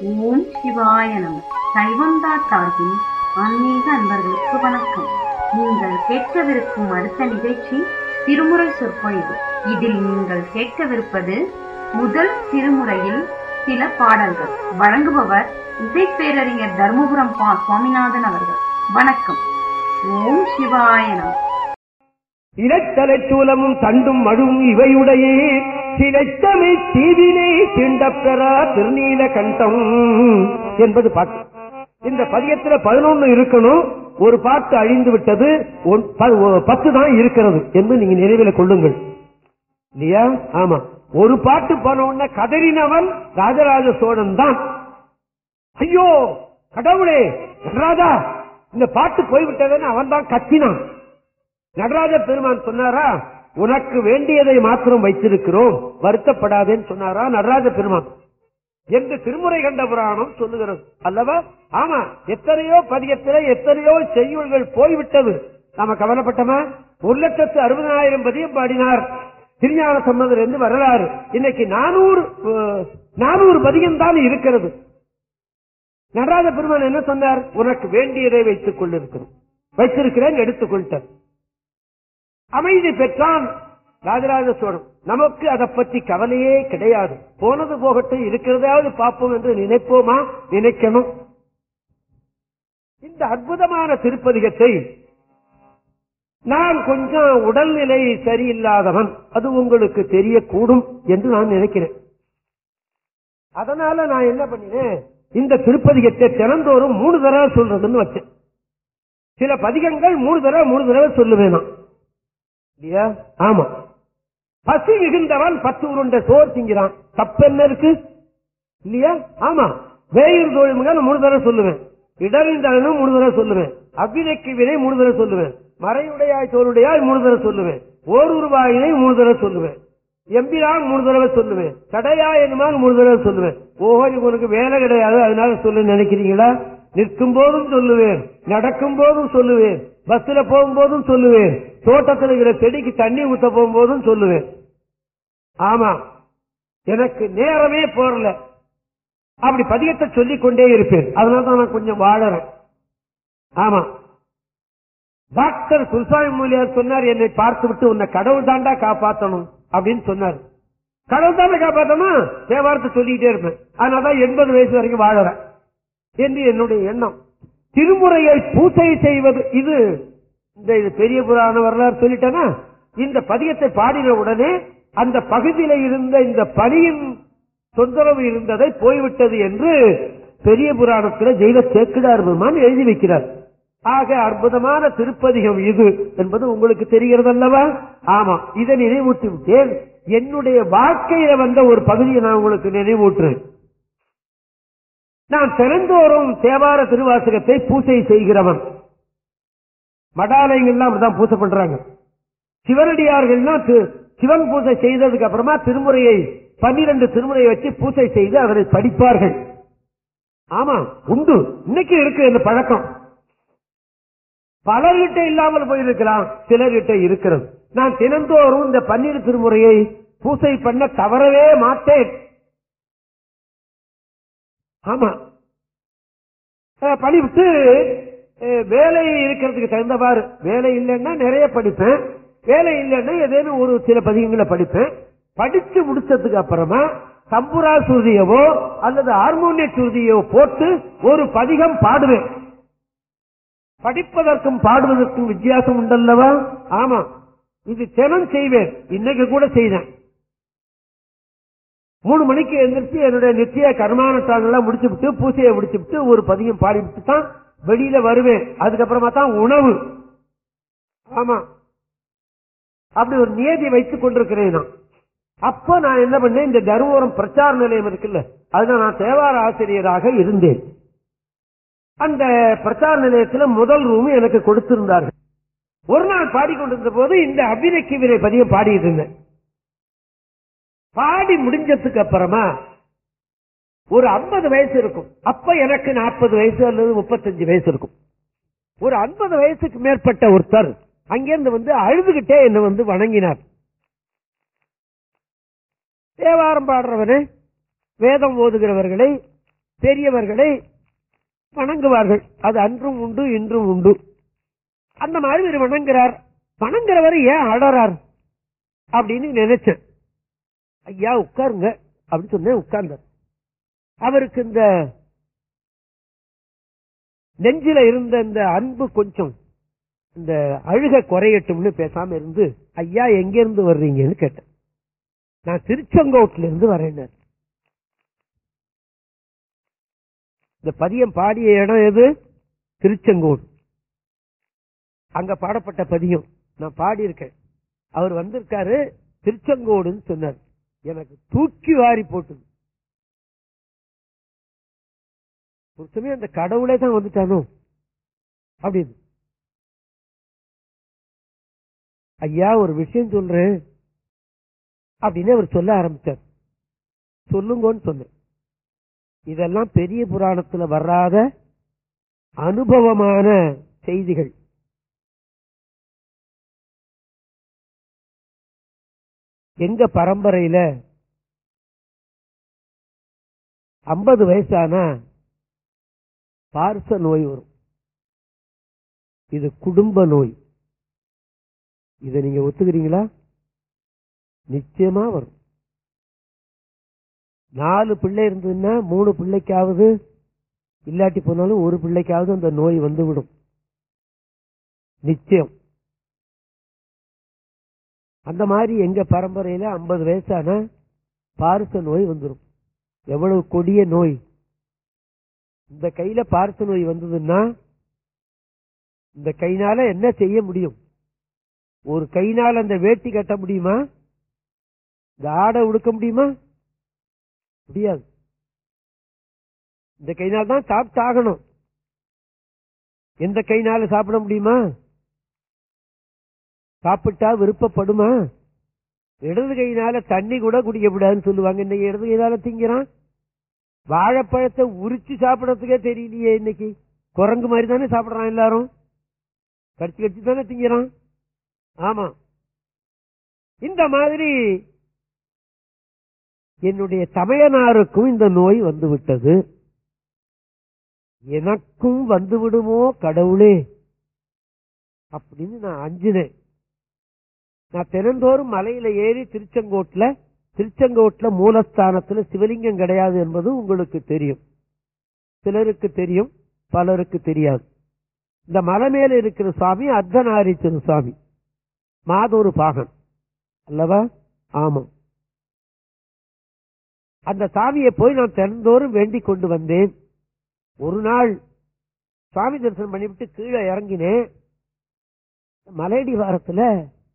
ஓம் சிவாய நம சைவந்தா சார்பில் ஆன்மீக அன்பர்களுக்கு வணக்கம் நீங்கள் கேட்கவிருக்கும் அடுத்த நிகழ்ச்சி திருமுறை சொற்பொழிவு இதில் நீங்கள் கேட்கவிருப்பது முதல் திருமுறையில் சில பாடல்கள் வழங்குபவர் இசைப்பேரறிஞர் தர்மபுரம் பா சுவாமிநாதன் அவர்கள் வணக்கம் ஓம் சிவாய நம இலத்தலைச் சூலமும் தண்டும் மழும் இவையுடையே சிலைத்தமை தீவினை தீண்டப்பெறா திருநீல கண்டம் என்பது பாட்டு இந்த பதியத்துல பதினொன்னு இருக்கணும் ஒரு பாட்டு அழிந்து விட்டது ஒன்- ப- ஒ- பத்து தான் இருக்கிறது என்று நீங்க நினைவில் கொள்ளுங்கள் இல்லையா ஆமா ஒரு பாட்டு போன உடனே கதறினவன் ராஜராஜ சோழன் தான் ஐயோ கடவுளே நடராஜா இந்த பாட்டு போய்விட்டதுன்னு அவன் தான் கத்தினான் நடராஜ பெருமான் சொன்னாரா உனக்கு வேண்டியதை மாத்திரம் வைத்திருக்கிறோம் வருத்தப்படாதேன்னு சொன்னாரா நடராஜ பெருமான் என்று திருமுறை கண்ட புராணம் சொல்லுகிறது அல்லவா ஆமா எத்தனையோ பதியத்திலே எத்தனையோ செய்யுள்கள் போய்விட்டது நாம கவலைப்பட்டோமா ஒரு லட்சத்து அறுபதாயிரம் பதியம் பாடினார் திருஞான சம்பந்தர் என்று வரலாறு இன்னைக்கு நானூறு அஹ், நானூறு பதியம் தான் இருக்கிறது நடராஜ பெருமான் என்ன சொன்னார் உனக்கு வேண்டியதை வைத்துக் கொண்டிருக்கிறோம் வைத்திருக்கிறேன் எடுத்துக்கொள்ட்டார் அமைதி பெற்றான் ராஜராஜ சோழன் நமக்கு அதை பற்றி கவலையே கிடையாது போனது போகட்டும் இருக்கிறதாவது பார்ப்போம் என்று நினைப்போமா நினைக்கணும் இந்த அற்புதமான திருப்பதிகத்தை நான் கொஞ்சம் உடல்நிலை சரியில்லாதவன் அது உங்களுக்கு தெரியக்கூடும் என்று நான் நினைக்கிறேன் அதனால நான் என்ன பண்ணினேன் இந்த திருப்பதிகத்தை தினந்தோறும் மூணு தடவை சொல்றதுன்னு வச்சேன் சில பதிகங்கள் மூணு தடவை மூணு தடவை சொல்லுவேன் நான் இல்லையா ஆமா பசி மிகுந்தவன் பத்து உருண்டை சோறு திங்கிறான் தப்பென்ன இருக்கு இல்லையா ஆமா வேயூர் தோழிமுக மூணு தடவை சொல்லுவேன் இடறிந்தவனும் மூணு தடவை சொல்லுவேன் அவ்வினைக்கு வினை மூணு தடவை சொல்லுவேன் மறையுடையாய் தோளுடையாய் மூணு தடவை சொல்லுவேன் ஓர் உருவாயினை மூணு தடவை சொல்லுவேன் எம்பிரான் மூணு தடவை சொல்லுவேன் கடையா என்னமான் மூணு தடவை சொல்லுவேன் ஓஹோ உனக்கு வேலை கிடையாது அதனால சொல்ல நினைக்கிறீங்களா நிற்கும் போதும் சொல்லுவேன் நடக்கும் போதும் சொல்லுவேன் பஸ்ல போகும்போதும் சொல்லுவேன் தோட்டத்தில் இருக்கிற செடிக்கு தண்ணி ஊத்த போகும்போதும் சொல்லுவேன் ஆமா எனக்கு நேரமே போறல அப்படி பதியத்தை சொல்லிக் கொண்டே இருப்பேன் அதனால தான் நான் கொஞ்சம் வாழறேன் ஆமா டாக்டர் குருசாமி மூலியார் சொன்னார் என்னை பார்த்து விட்டு உன்னை கடவுள் தாண்டா காப்பாத்தணும் அப்படின்னு சொன்னார் கடவுள் தாண்டா காப்பாத்தணும் தேவாரத்தை சொல்லிக்கிட்டே இருப்பேன் அதனாலதான் எண்பது வயசு வரைக்கும் வாழறேன் என்று என்னுடைய எண்ணம் திருமுறையை பூசை செய்வது இது இந்த இது பெரிய புராண வரலாறு சொல்லிட்டேனா இந்த பதியத்தை பாடின உடனே அந்த பகுதியில இருந்த இந்த பனியின் தொந்தரவு இருந்ததை போய்விட்டது என்று பெரிய புராணத்தில் ஜெயில சேக்கிடார் பெருமான் எழுதி வைக்கிறார் ஆக அற்புதமான திருப்பதிகம் இது என்பது உங்களுக்கு தெரிகிறது அல்லவா ஆமா இதை நினைவூட்டி விட்டேன் என்னுடைய வாழ்க்கையில வந்த ஒரு பகுதியை நான் உங்களுக்கு நினைவூட்டுறேன் நான் திறந்தோறும் தேவார திருவாசகத்தை பூசை செய்கிறவன் மடாலயங்கள்லாம் அப்படிதான் பூசை பண்றாங்க சிவனடியார்கள்லாம் தி- சிவன் பூசை செய்ததுக்கு அப்புறமா திருமுறையை பன்னிரண்டு திருமுறையை வச்சு பூசை செய்து அதனை படிப்பார்கள் ஆமா உண்டு இன்னைக்கு இருக்கு இந்த பழக்கம் பலர்கிட்ட இல்லாமல் போயிருக்கலாம் சிலர்கிட்ட இருக்கிறது நான் தினந்தோறும் இந்த பன்னிரு திருமுறையை பூசை பண்ண தவறவே மாட்டேன் ஆமா அஹ் படிவிட்டு அஹ் வேலை இருக்கிறதுக்கு தகுந்தவாறு வேலை இல்லைன்னா நிறைய படிப்பேன் வேலை இல்லைன்னா ஏதேனும் ஒரு சில பதிகங்களை படிப்பேன் படிச்சு முடிச்சதுக்கு அப்புறமா தம்புரா சுருதியவோ அல்லது ஹார்மோனிய சுருதியோ போட்டு ஒரு பதிகம் பாடுவேன் படிப்பதற்கும் பாடுவதற்கும் வித்தியாசம் உண்டல்லவா ஆமா இது தினம் செய்வேன் இன்னைக்கு கூட செய்தேன் மூணு மணிக்கு எந்திரிச்சு என்னுடைய நித்திய கர்மானுஷ்டானெல்லாம் முடிச்சு விட்டு பூசையை முடிச்சு விட்டு ஒரு பதியம் பாடிவிட்டு தான் வெளியில வருவேன் அதுக்கப்புறமா தான் உணவு ஆமா அப்படி ஒரு நியதி வைத்துக் கொண்டிருக்கிறேன் நான் அப்ப நான் என்ன பண்ணேன் இந்த தருமபுரம் பிரச்சார நிலையம் இருக்குல்ல அதுல நான் தேவார ஆசிரியராக இருந்தேன் அந்த பிரச்சார நிலையத்துல முதல் ரூம் எனக்கு கொடுத்திருந்தார்கள் ஒரு நாள் பாடிக்கொண்டிருந்த போது இந்த அபிநக்கி விரை பதியம் பாடிட்டு இருந்தேன் பாடி முடிஞ்சதுக்கு அப்புறமா ஒரு 50 வயசு இருக்கும் அப்ப எனக்கு நாற்பது வயசு அல்லது முப்பத்தஞ்சு வயசு இருக்கும் ஒரு 50 வயசுக்கு மேற்பட்ட ஒருத்தர் அங்கிருந்து வந்து அழுதுகிட்டே என்ன வந்து வணங்கினார் தேவாரம் பாடுறவனே வேதம் ஓதுகிறவர்களை பெரியவர்களை வணங்குவார்கள் அது அன்றும் உண்டு இன்றும் உண்டு அந்த மாதிரி இவர் வணங்குறார் வணங்குறவர் ஏன் அழறார் அப்படின்னு நினைச்சேன் ஐயா உட்காருங்க அப்படின்னு சொன்னேன் உட்கார்ந்தார் அவருக்கு இந்த நெஞ்சில இருந்த இந்த அன்பு கொஞ்சம் இந்த அழுக குறையட்டும்னு பேசாம இருந்து ஐயா எங்க இருந்து வர்றீங்கன்னு கேட்டேன் நான் திருச்செங்கோட்டில இருந்து வரேன் இந்த பதியம் பாடிய இடம் எது திருச்செங்கோடு அங்க பாடப்பட்ட பதியம் நான் பாடி இருக்கேன் அவர் வந்திருக்காரு திருச்செங்கோடுன்னு சொன்னார் எனக்கு தூக்கி வாரி போட்டது ஒரு சமயம் அந்த கடவுளே தான் வந்துட்டானோ அப்படின்னு ஐயா ஒரு விஷயம் சொல்றேன் அப்படின்னு அவர் சொல்ல ஆரம்பிச்சார் சொல்லுங்கன்னு சொன்னேன் இதெல்லாம் பெரிய புராணத்துல வராத அனுபவமான செய்திகள் எங்க பரம்பரையில ஐம்பது வயசானா பார்ச நோய் வரும் இது குடும்ப நோய் இதை நீங்க ஒத்துக்கிறீங்களா நிச்சயமா வரும் நாலு பிள்ளை இருந்ததுன்னா மூணு பிள்ளைக்காவது இல்லாட்டி போனாலும் ஒரு பிள்ளைக்காவது அந்த நோய் வந்து விடும் நிச்சயம் அந்த மாதிரி எங்க பரம்பரையில ஐம்பது வயசான பார்ச நோய் வந்துடும் எவ்வளவு கொடிய நோய் இந்த கையில பார்ச நோய் வந்ததுன்னா இந்த கைனால என்ன செய்ய முடியும் ஒரு கைனால அந்த வேட்டி கட்ட முடியுமா இந்த ஆடை உடுக்க முடியுமா முடியாது இந்த கைனால தான் சாப்பிட்டாகணும் எந்த கைனால சாப்பிட முடியுமா சாப்பிட்டா விருப்பப்படுமா இடது கையினால தண்ணி கூட குடிக்க கூடாதுன்னு சொல்லுவாங்க இன்னைக்கு இடது கையினால திங்கிறான் வாழைப்பழத்தை உரிச்சு சாப்பிடறதுக்கே தெரியலையே இன்னைக்கு குரங்கு மாதிரி தானே சாப்பிடுறான் எல்லாரும் கடிச்சு கடிச்சு தானே திங்கிறான் ஆமா இந்த மாதிரி என்னுடைய தமையனாருக்கும் இந்த நோய் வந்து விட்டது எனக்கும் வந்து விடுமோ கடவுளே அப்படின்னு நான் அஞ்சினேன் நான் தினந்தோறும் மலையில ஏறி திருச்செங்கோட்டுல திருச்செங்கோட்டுல மூலஸ்தானத்துல சிவலிங்கம் கிடையாது என்பது உங்களுக்கு தெரியும் சிலருக்கு தெரியும் பலருக்கு தெரியாது இந்த மலை மேல இருக்கிற சுவாமி அர்த்தநாரீஸ்வர சுவாமி மாதொரு பாகன் அல்லவா ஆமாம் அந்த சாமியை போய் நான் தினந்தோறும் வேண்டிக் கொண்டு வந்தேன் ஒரு நாள் சுவாமி தரிசனம் பண்ணிவிட்டு கீழே இறங்கினேன் மலையடி வாரத்துல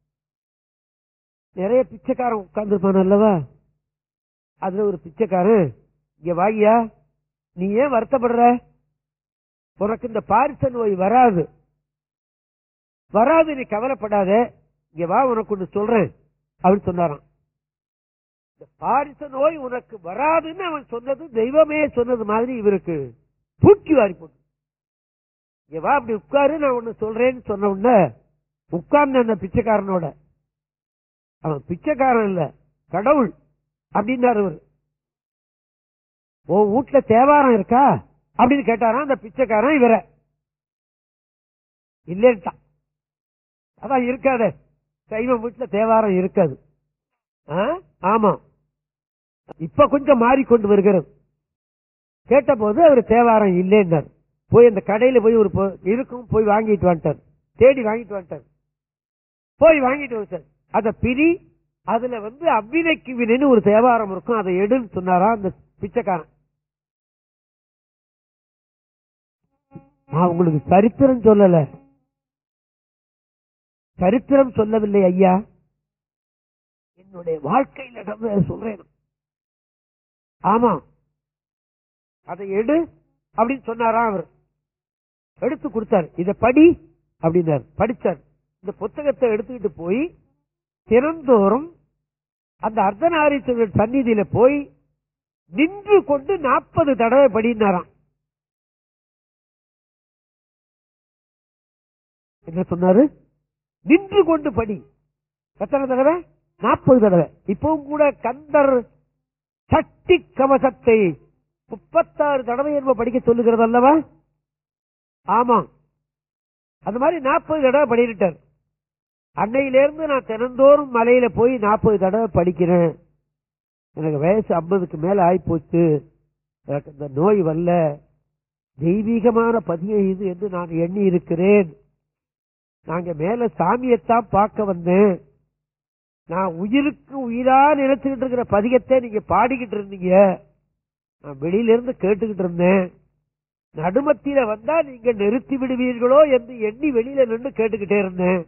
நிறைய பிச்சைக்காரன் உட்கார்ந்துருப்பான் அல்லவா அதுல ஒரு பிச்சைக்காரன் இங்க வாகியா நீ ஏன் வருத்தப்படுற உனக்கு இந்த பாரிச நோய் வராது வராது நீ கவலைப்படாத இங்க வா உனக்கு ஒண்ணு சொல்றேன் அப்படின்னு சொன்னாராம் இந்த பாரிச நோய் உனக்கு வராதுன்னு அவன் சொன்னது தெய்வமே சொன்னது மாதிரி இவருக்கு தூக்கி வாரி போட்டு இங்க வா அப்படி உட்காரு நான் ஒண்ணு சொல்றேன்னு சொன்ன உடனே உட்கார்ந்து அந்த பிச்சைக்காரனோட அவன் பிச்சைக்காரன் இல்ல கடவுள் அப்படின்னாரு அவரு உன் வீட்டுல தேவாரம் இருக்கா அப்படின்னு கேட்டாராம் அந்த பிச்சைக்காரன் இவர இல்லன்ட்டான் அதான் இருக்காதே சைவம் வீட்டுல தேவாரம் இருக்காது ஆ? ஆமா இப்ப கொஞ்சம் மாறிக்கொண்டு வருகிறது கேட்ட போது அவர் தேவாரம் இல்லைன்னார் போய் அந்த கடையில போய் ஒரு பொ- இருக்கும் போய் வாங்கிட்டு வந்துட்டார் தேடி வாங்கிட்டு வந்துட்டார் போய் வாங்கிட்டு வந்து அத பிரி அதுல வந்து அவ்வினைக்கு வினைன்னு ஒரு தேவாரம் இருக்கும் அதை எடுன்னு சொன்னாரா அந்த பிச்சைக்காரன் நான் உங்களுக்கு சரித்திரம் சொல்லல சரித்திரம் சொல்லவில்லை ஐயா என்னுடைய வாழ்க்கையில் நடந்ததை சொல்றேன் ஆமா அதை எடு அப்படின்னு சொன்னாராம் அவர் எடுத்து கொடுத்தார் இத படி அப்படின்னார் படிச்சார் இந்த புத்தகத்தை எடுத்துக்கிட்டு போய் தினந்தோறும் அந்த அர்த்தநாரீஸ்வரர் சந்நிதியில போய் நின்று கொண்டு நாற்பது தடவை படினாராம் என்ன சொன்னாரு நின்று கொண்டு படி எத்தனை தடவை நாற்பது தடவை இப்பவும் கூட கந்தர் சட்டி கவசத்தை முப்பத்தாறு தடவை நம்ம படிக்க சொல்லுகிறது அல்லவா ஆமா அந்த மாதிரி நாற்பது தடவை படிக்கிட்டார் அன்னையிலிருந்து நான் தினந்தோறும் மலையில போய் நாற்பது தடவை படிக்கிறேன் எனக்கு வயசு ஐம்பதுக்கு மேல ஆயிப்போச்சு எனக்கு இந்த நோய் வரல தெய்வீகமான பதியம் இது என்று நான் எண்ணி இருக்கிறேன் நாங்க மேல சாமியைத்தான் பார்க்க வந்தேன் நான் உயிருக்கு உயிரா நினைச்சுக்கிட்டு இருக்கிற பதிகத்தை நீங்க பாடிக்கிட்டு இருந்தீங்க நான் வெளியில இருந்து கேட்டுக்கிட்டு இருந்தேன் நடுமத்தில வந்தா நீங்க நிறுத்தி விடுவீர்களோ என்று எண்ணி வெளியில நின்று கேட்டுக்கிட்டே இருந்தேன்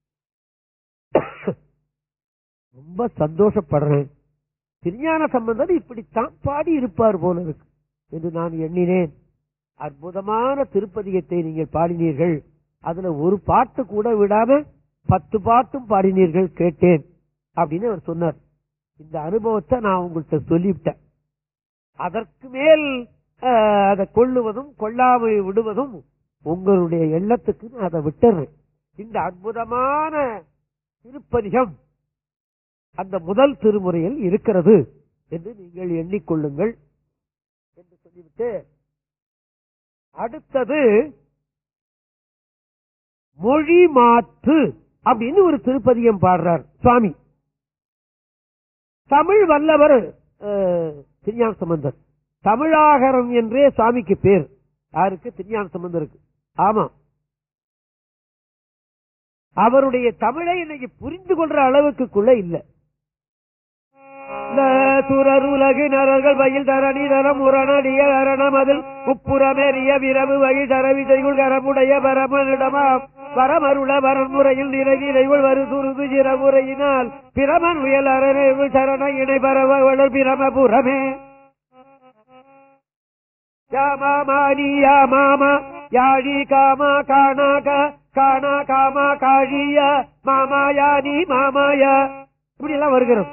ரொம்ப சந்தோஷப்படுறேன் திருஞான சம்பந்தர் இப்படித்தான் பாடி இருப்பார் போல இருக்கு என்று நான் எண்ணினேன் அற்புதமான திருப்பதிகத்தை நீங்கள் பாடினீர்கள் அதுல ஒரு பாட்டு கூட விடாம பத்து பாட்டும் பாடினீர்கள் கேட்டேன் அப்படின்னு அவர் சொன்னார் இந்த அனுபவத்தை நான் உங்கள்கிட்ட சொல்லிவிட்டேன் அதற்கு மேல் அஹ், அதை கொள்ளுவதும் கொள்ளாமை விடுவதும் உங்களுடைய எண்ணத்துக்கு நான் அதை விட்டுறேன் இந்த அற்புதமான திருப்பதிகம் அந்த முதல் திருமுறையில் இருக்கிறது என்று நீங்கள் எண்ணிக்கொள்ளுங்கள் என்று சொல்லிவிட்டு அடுத்தது மொழி மாற்று அப்படின்னு ஒரு திருப்பதியம் பாடுறார் சுவாமி தமிழ் வல்லவர் அஹ், திருஞான சம்பந்தர் தமிழாகரம் என்றே சுவாமிக்கு பேர் யாருக்கு திருஞான சம்பந்தருக்கு ஆமா அவருடைய தமிழை இன்னைக்கு புரிந்து கொள்ற அளவுக்குள்ள இல்ல சுரர் உலகு நரர்கள் வயில் தரணி தரம் உரணடிய அரணம் அதில் உப்புறமேறிய விரவு வழி தரவி செய்குள் கரமுடைய பரமனிடமா பரமருள வரன்முறையில் நிறைவி இறைவுள் வரு துருது சிறமுறையினால் பிரமன் உயல் அரணு சரண இணை பரவ வளர் பிரமபுரமே யாமாமா நீ யாமாமா யாழி காமா காணாக காணா காமா காழிய மாமாயா நீ மாமாயா இப்படி எல்லாம் வருகிறோம்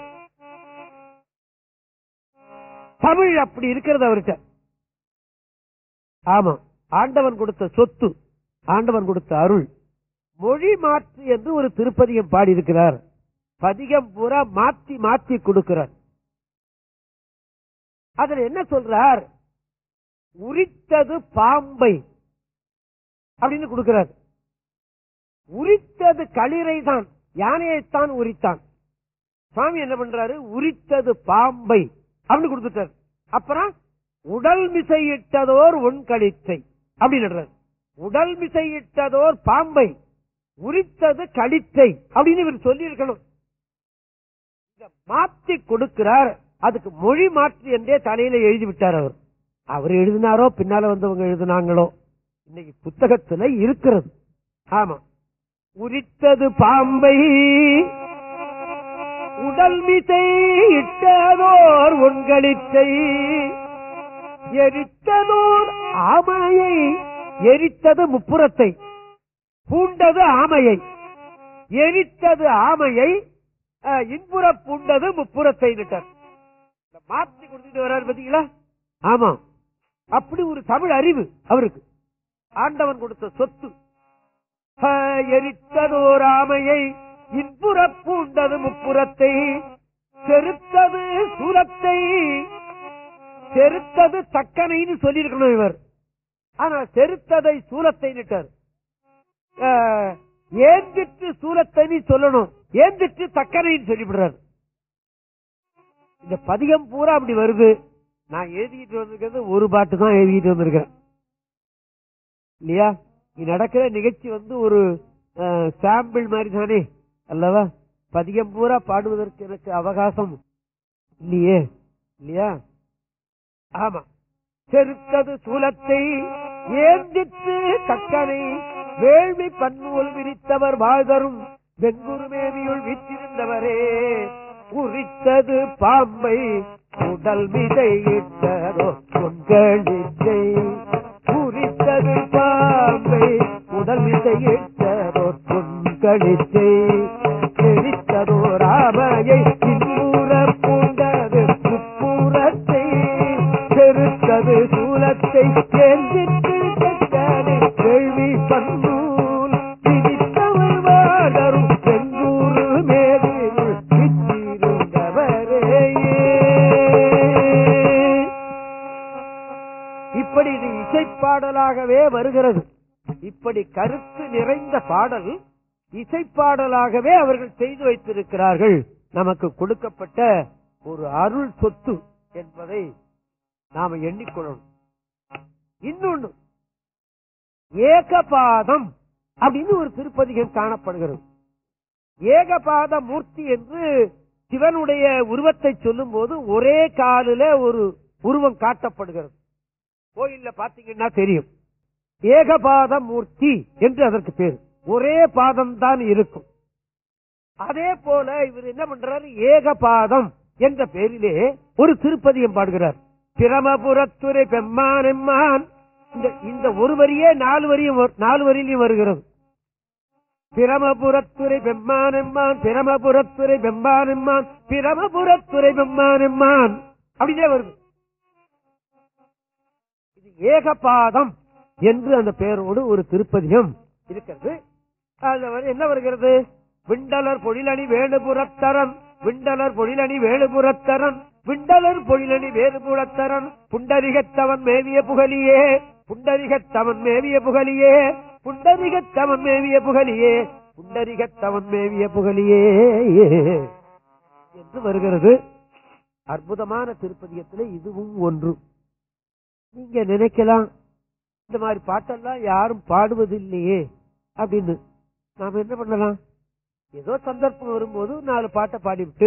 தமிழ் அப்படி இருக்கிறது அவர்கிட்ட ஆமா ஆண்டவன் கொடுத்த சொத்து ஆண்டவன் கொடுத்த அருள் மொழி மாற்று என்று ஒரு திருப்பதிகம் பாடியிருக்கிறார் பதிகம் பூரா மாத்தி மாத்தி கொடுக்கிறார் அதுல என்ன சொல்றார் உரித்தது பாம்பை அப்படின்னு கொடுக்கிறார் உரித்தது களிரை தான் யானையைத்தான் உரித்தான் சுவாமி என்ன பண்றாரு உரித்தது பாம்பை அப்படின்னு கொடுத்துட்டார் அப்புறம் உடல் மிசையிட்டதோர் உண்களித்தை அப்படின்னு உடல் மிசையிட்டதோர் பாம்பை உரித்தது கடித்தை அப்படின்னு இவர் சொல்லி இருக்கணும் மாற்றி கொடுக்கிறார் அதுக்கு மொழி மாற்றி என்றே தலையில எழுதி விட்டார் அவர் அவர் எழுதினாரோ பின்னால வந்தவங்க எழுதினாங்களோ இன்னைக்கு புத்தகத்துல இருக்கிறது ஆமா உரித்தது பாம்பை உடல் மிசை இட்டதோர் உண்களித்தை எரித்ததோர் ஆமையை எரித்தது முப்புறத்தை பூண்டது ஆமையை எரித்தது ஆமையை அஹ், இன்புற பூண்டது முப்புறத்தை நிட்டார் மாத்தி கொடுத்துட்டு வர்றாரு பாத்தீங்களா ஆமா அப்படி ஒரு தமிழ் அறிவு அவருக்கு ஆண்டவன் கொடுத்த சொத்து அஹ், எரித்ததோர் ஆமையை இன்புற பூண்டது முப்புறத்தை செருத்தது சூரத்தை செருத்தது தக்கனைன்னு சொல்லியிருக்கணும் இவர் ஆனா செருத்ததை சூலத்தை நிட்டார் அஹ், ஏந்திட்டு சூலத்தை நீ சொல்லணும் ஏந்திட்டு தக்கனைன்னு சொல்லிவிடுறாரு இந்த பதிகம் பூரா அப்படி வருது நான் எழுதிட்டு வந்திருக்கிறது ஒரு பாட்டு தான் எழுதிட்டு வந்திருக்கிறேன் இல்லையா நீ நடக்கிற நிகழ்ச்சி வந்து ஒரு சாம்பிள் மாதிரி தானே அல்லவா பதிகம் பூரா பாடுவதற்கு எனக்கு அவகாசம் இல்லையே இல்லையா ஆமா செருத்தது சூலத்தை ஏந்திட்டு தக்கனை வேள்வி பன்னூல் விரித்தவர் வாழ்தரும் வெங்குருமேவியுள் விற்றிருந்தவரே உரித்தது பாம்பை உடல் மிதையிட்டதோ உங்களிச்சை உரித்தது பாம்பை உடல் மிதையிட்டதோ உங்களிச்சை எரித்ததோ ராமையை இன்னூர பூண்டது முப்புறத்தை செருத்தது சூலத்தை எந்திட்டு தக்கனை கேள்வி பன்னூல் விதித்தவர் வாடரும் செங்கூரு மேதில் விற்றிருந்தவரே இப்படி இது இசைப்பாடலாகவே வருகிறது இப்படி கருத்து நிறைந்த பாடல் இசைப்பாடலாகவே அவர்கள் செய்து வைத்திருக்கிறார்கள் நமக்கு கொடுக்கப்பட்ட ஒரு அருள் சொத்து என்பதை நாம எண்ணிக்கொள்ளணும் இன்னொன்னு ஏகபாதம் அப்படின்னு ஒரு திருப்பதிகம் காணப்படுகிறது ஏகபாத மூர்த்தி என்று சிவனுடைய உருவத்தை சொல்லும் போது ஒரே காலில ஒரு உருவம் காட்டப்படுகிறது கோயில்ல பாத்தீங்கன்னா தெரியும் ஏகபாத மூர்த்தி என்று அதற்கு பேர் ஒரே பாதம் தான் இருக்கும் அதே போல இவர் என்ன பண்றாரு ஏகபாதம் என்ற பெயரிலே ஒரு திருப்பதியம் பாடுகிறார் பிரமபுரத்துறை பெம்மான் எம்மான் இந்த இந்த ஒரு வரியே நாலு வரியும் வரு- நாலு வரியிலையும் வருகிறது பிரமபுரத்துறை பெம்மான் எம்மான் பிரமபுரத்துறை பெம்மான் எம்மான் பிரமபுரத்துறை பெம்மான் எம்மான் அப்படியே வருது இது ஏகபாதம் என்று அந்த பெயரோடு ஒரு திருப்பதியம் இருக்கிறது அதுல வந்து என்ன வருகிறது விண்டலர் பொழிலணி வேணுபுரத்தரன் விண்டலர் பொழிலணி வேணுபுரத்தரன் விண்டலர் பொழிலணி வேணுபுரத்தரன் புண்டரிகத்தவன் மேவிய புகலியே புண்டரிகத்தவன் மேவிய புகலியே புண்டரிகத்தவன் மேவிய புகலியே புண்டரிகத்தவன் மேவிய புகலியே என்று வருகிறது அற்புதமான திருப்பதியத்திலே இதுவும் ஒன்று நீங்க நினைக்கலாம் இந்த மாதிரி பாட்டெல்லாம் யாரும் பாடுவதில்லையே அப்படின்னு நாம என்ன பண்ணலாம் ஏதோ சந்தர்ப்பம் வரும்போது நாலு பாட்டை பாடிவிட்டு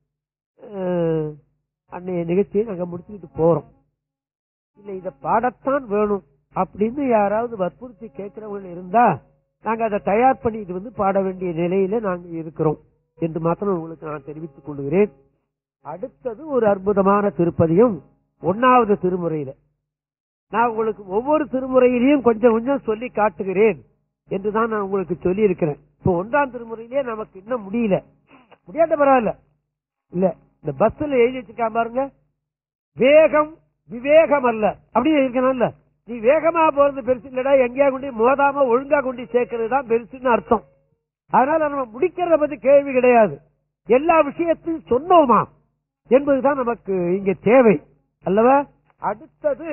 அஹ், அன்னைய நிகழ்ச்சியை நாங்க முடிச்சுக்கிட்டு போறோம் இல்ல இத பாடத்தான் வேணும் அப்படின்னு யாராவது வற்புறுத்தி கேட்கிறவங்க இருந்தா நாங்க அதை தயார் பண்ணி இது வந்து பாட வேண்டிய நிலையில நாங்க இருக்கிறோம் என்று மாத்திரம் உங்களுக்கு நான் தெரிவித்துக் கொள்கிறேன் அடுத்தது ஒரு அற்புதமான திருப்பதியும் ஒன்னாவது திருமுறையில நான் உங்களுக்கு ஒவ்வொரு திருமுறையிலையும் கொஞ்சம் கொஞ்சம் சொல்லி காட்டுகிறேன் என்றுதான் நான் உங்களுக்கு சொல்லி இருக்கிறேன் இப்ப ஒன்றாம் திருமுறையிலே நமக்கு இன்னும் முடியல முடியாத பரவாயில்ல இல்ல இந்த பஸ்ல எழுதி வச்சிருக்கா பாருங்க வேகம் விவேகம் அல்ல அப்படி இருக்கணும்ல நீ வேகமா போறது பெருசு இல்லடா எங்கேயா கொண்டு மோதாம ஒழுங்கா கொண்டு சேர்க்கறது தான் பெருசுன்னு அர்த்தம் அதனால நம்ம முடிக்கிறத பத்தி கேள்வி கிடையாது எல்லா விஷயத்தையும் சொன்னோமா என்பதுதான் நமக்கு இங்க தேவை அல்லவா அடுத்தது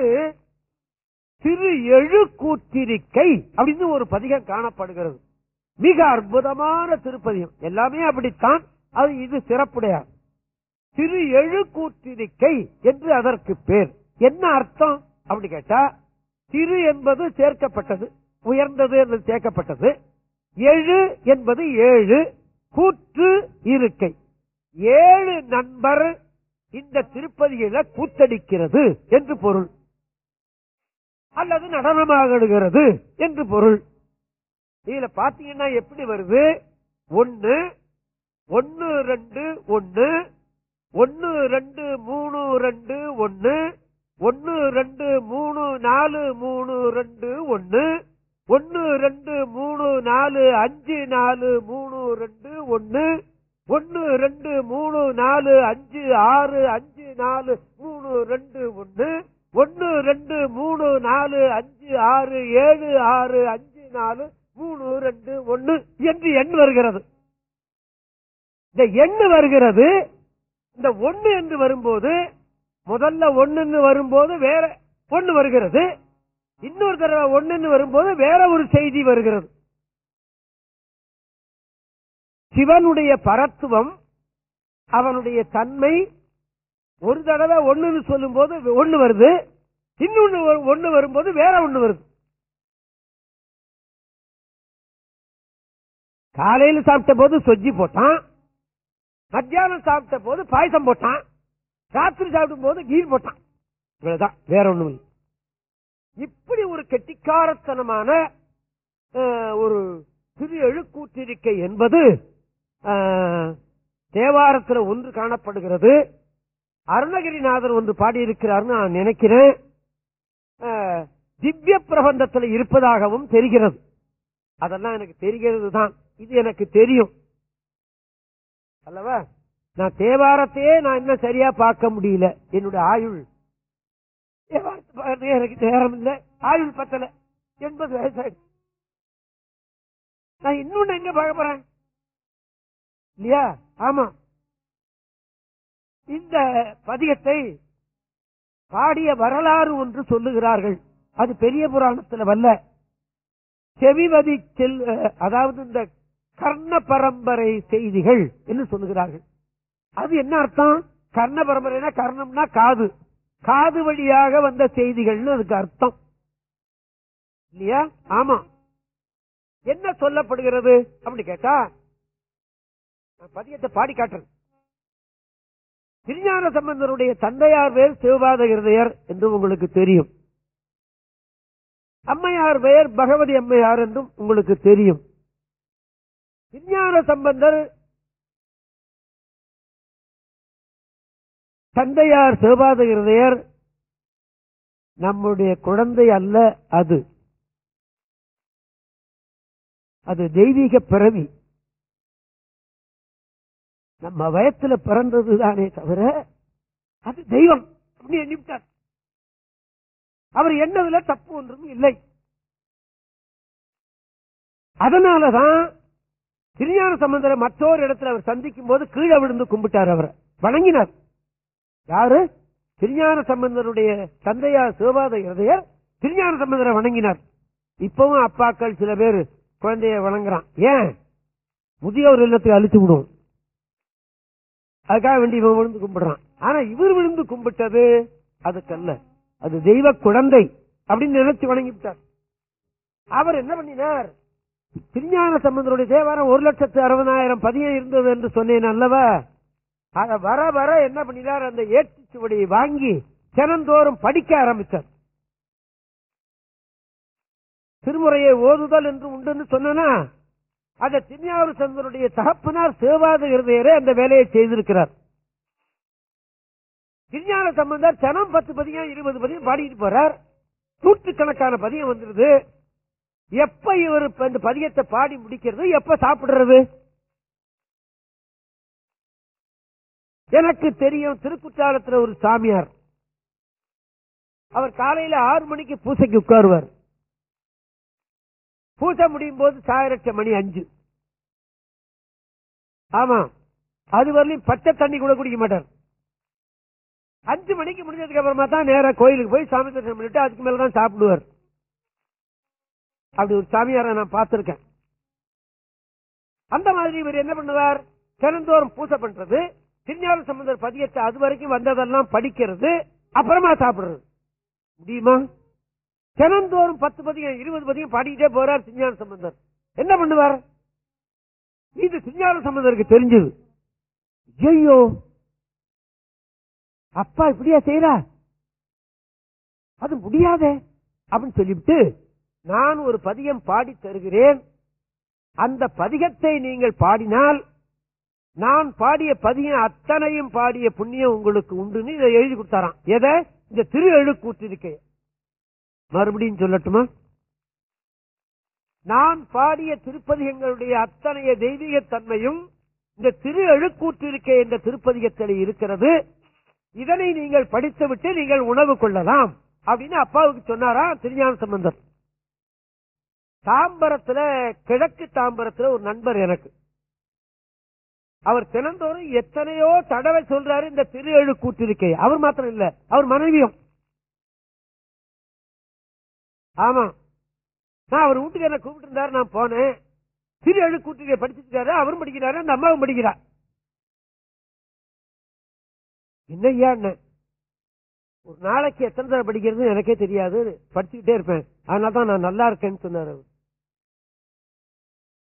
திரு எழுக்கூத்திரிக்கை அப்படின்னு ஒரு பதிகம் காணப்படுகிறது மிக அற்புதமான திருப்பதிகம் எல்லாமே அப்படித்தான் அது இது சிறப்புடையார் திரு எழுக்கூத்திரிக்கை என்று அதற்கு பேர் என்ன அர்த்தம் அப்படி கேட்டா திரு என்பது சேர்க்கப்பட்டது உயர்ந்தது என்பது சேர்க்கப்பட்டது எழு என்பது ஏழு கூற்று இருக்கை ஏழு நண்பர் இந்த திருப்பதியில கூத்தடிக்கிறது என்று பொருள் அல்லது நடனமாகிடுகிறது என்று பொருள் இதுல பாத்தீங்கன்னா எப்படி வருது ஒன்னு ஒன்னு ரெண்டு ஒன்னு ஒன்னு ரெண்டு மூணு ரெண்டு ஒன்னு ஒன்னு ரெண்டு மூணு நாலு மூணு ரெண்டு ஒன்னு ஒன்னு ரெண்டு மூணு நாலு அஞ்சு நாலு மூணு ரெண்டு ஒன்னு ஒன்னு ரெண்டு மூணு நாலு அஞ்சு ஆறு அஞ்சு நாலு மூணு ரெண்டு ஒன்னு ஒன்னு ரெண்டு மூணு நாலு அஞ்சு ஆறு ஏழு ஆறு அஞ்சு நாலு மூணு ரெண்டு ஒன்னு என்று எண் வருகிறது இந்த எண்ணு வருகிறது இந்த ஒன்னு என்று வரும்போது முதல்ல ஒண்ணுன்னு வரும்போது வேற ஒண்ணு வருகிறது இன்னொரு தடவை ஒண்ணுன்னு வரும்போது வேற ஒரு செய்தி வருகிறது சிவனுடைய பரத்துவம் அவனுடைய தன்மை ஒரு தடவை ஒண்ணுன்னு சொல்லும் போது ஒண்ணு வருது இன்னொன்னு வ- ஒண்ணு வரும்போது வேற ஒண்ணு வருது காலையில சாப்பிட்ட போது சொஜ்ஜி போட்டான் மத்தியானம் சாப்பிட்ட போது பாயசம் போட்டான் ராத்திரி சாப்பிடும் போது கீர் போட்டான் இவ்வளவுதான் வேற ஒண்ணும் இல்லை இப்படி ஒரு கெட்டிக்காரத்தனமான அஹ், ஒரு திரு எழுக்கூற்றிருக்கை என்பது அஹ், தேவாரத்துல ஒன்று காணப்படுகிறது அருணகிரிநாதர் ஒன்று பாடியிருக்கிறார்னு நான் நினைக்கிறேன் அஹ், திவ்ய பிரபந்தத்தில் இருப்பதாகவும் தெரிகிறது அதெல்லாம் எனக்கு தெரிகிறது தான் இது எனக்கு தெரியும் அல்லவா நான் தேவாரத்தையே நான் இன்னும் சரியா பார்க்க முடியல என்னுடைய ஆயுள் தேவாரத்தை பார்க்கறதுக்கு எனக்கு நேரம் இல்ல ஆயுள் பத்தல எண்பது வயசாயிடுச்சு நான் இன்னொன்னு எங்க பார்க்க போறேன் இல்லையா ஆமா இந்த பதிகத்தை பாடிய வரலாறு ஒன்று சொல்லுகிறார்கள் அது பெரிய புராணத்துல வல்ல செவிவதி செல் அதாவது இந்த கர்ண பரம்பரை செய்திகள் என்று சொல்லுகிறார்கள் அது என்ன அர்த்தம் கர்ண பரம்பரைனா கர்ணம்னா காது காது வழியாக வந்த செய்திகள்னு அதுக்கு அர்த்தம் இல்லையா ஆமா என்ன சொல்லப்படுகிறது அப்படின்னு கேட்டா நான் பதியத்தை பாடி காட்டுறேன் திருஞான சம்பந்தருடைய தந்தையார் பேர் சிவபாத இருதயர் என்று உங்களுக்கு தெரியும் அம்மையார் பெயர் பகவதி அம்மையார் என்றும் உங்களுக்கு தெரியும் விஞ்ஞான சம்பந்தர் தந்தையார் சிவபாத இருதயர் நம்முடைய குழந்தை அல்ல அது அது தெய்வீக பிறவி நம்ம வயத்துல பிறந்ததுதானே தவிர அது தெய்வம் அப்படி எண்ணிவிட்டார் அவர் என்னதுல தப்பு ஒன்றும் இல்லை அதனாலதான் திருஞான சம்பந்தரை மற்றொரு இடத்துல அவர் சந்திக்கும் போது கீழே விழுந்து கும்பிட்டார் அவரை வணங்கினார் யாரு திருஞான சம்பந்தருடைய தந்தையார் சிவபாத இருதயர் திருஞான சம்பந்தரை வணங்கினார் இப்பவும் அப்பாக்கள் சில பேர் குழந்தைய வணங்குறான் ஏன் முதியோர் இல்லத்துக்கு அழித்து விடுவோம் அதுக்காக வேண்டி இவன் விழுந்து கும்பிடுறான் ஆனா இவர் விழுந்து கும்பிட்டது அதுக்கல்ல அது தெய்வ குழந்தை அப்படின்னு நினைச்சு வணங்கி விட்டார் அவர் என்ன பண்ணினார் திருஞான சம்பந்தருடைய தேவாரம் ஒரு லட்சத்து அறுபதாயிரம் பதியம் இருந்தது என்று சொன்னேன் அல்லவா அத வர வர என்ன பண்ணினார் அந்த ஏற்றுச்சுவடியை வாங்கி தினந்தோறும் படிக்க ஆரம்பித்தார் திருமுறையை ஓதுதல் என்று உண்டுன்னு சொன்னா அந்த திருஞான சம்பந்தருடைய தகப்பனார் சிவபாத இருதயரே அந்த வேலையை செய்திருக்கிறார் திருஞான சம்பந்தர் சனம் பத்து பதியம் இருபது பதியம் பாடிட்டு போறார் நூற்றுக்கணக்கான பதியம் வந்துருது எப்ப இவர் இப்ப இந்த பதியத்தை பாடி முடிக்கிறது எப்ப சாப்பிடுறது எனக்கு தெரியும் திருக்குற்றாலத்துல ஒரு சாமியார் அவர் காலையில ஆறு மணிக்கு பூசைக்கு உட்காருவார் பூசை முடியும் போது சாயிரட்ட மணி அஞ்சு ஆமா அது வரலையும் பச்சை தண்ணி கூட குடிக்க மாட்டார் அஞ்சு மணிக்கு முடிஞ்சதுக்கு அப்புறமா தான் நேரா கோயிலுக்கு போய் சாமி தரிசனம் பண்ணிட்டு அதுக்கு மேலதான் சாப்பிடுவார் அப்படி ஒரு சாமியாரை நான் பார்த்திருக்கேன் அந்த மாதிரி இவர் என்ன பண்ணுவார் தினந்தோறும் பூசை பண்றது திருஞான சம்பந்தர் பதியத்தை அது வரைக்கும் வந்ததெல்லாம் படிக்கிறது அப்புறமா சாப்பிடுறது முடியுமா தினந்தோறும் பத்து பதியம் இருபது பதியம் பாடிக்கிட்டே போறார் திருஞான சம்பந்தர் என்ன பண்ணுவார் இது திருஞான சம்பந்தருக்கு தெரிஞ்சது ஐயோ அப்பா இப்படியா செய்யறா அது முடியாதே அப்படின்னு சொல்லிவிட்டு நான் ஒரு பதியம் பாடி தருகிறேன் அந்த பதிகத்தை நீங்கள் பாடினால் நான் பாடிய பதியம் அத்தனையும் பாடிய புண்ணியம் உங்களுக்கு உண்டுன்னு இதை எழுதி கொடுத்தாராம் எதை இந்த திரு எழுக்கூற்றிருக்கை மறுபடியும் சொல்லட்டுமா நான் பாடிய திருப்பதிகங்களுடைய அத்தனைய தெய்வீக தன்மையும் இந்த திரு எழுக்கூற்றிருக்கை என்ற திருப்பதிகத்தில் இருக்கிறது இதனை நீங்கள் படித்துவிட்டு நீங்கள் உணவு கொள்ளலாம் அப்படின்னு அப்பாவுக்கு சொன்னாரா திருஞான சம்பந்தர் தாம்பரத்துல கிழக்கு தாம்பரத்துல ஒரு நண்பர் எனக்கு அவர் தினந்தோறும் எத்தனையோ தடவை சொல்றாரு இந்த திரு எழு கூட்டிருக்கை அவர் மாத்திரம் இல்ல அவர் மனைவியும் ஆமா நான் அவர் வீட்டுக்கு என்ன கூப்பிட்டு இருந்தாரு நான் போனேன் திரு எழு கூட்டிருக்கை படிச்சிருக்காரு அவரும் படிக்கிறாரு அந்த அம்மாவும் படிக்கிறா என்னையா என்ன ஒரு நாளைக்கு எத்தனை தடவை படிக்கிறது எனக்கே தெரியாது படிச்சுக்கிட்டே இருப்பேன் அதனால தான் நான் நல்லா இருக்கேன்னு சொன்னார் அவர்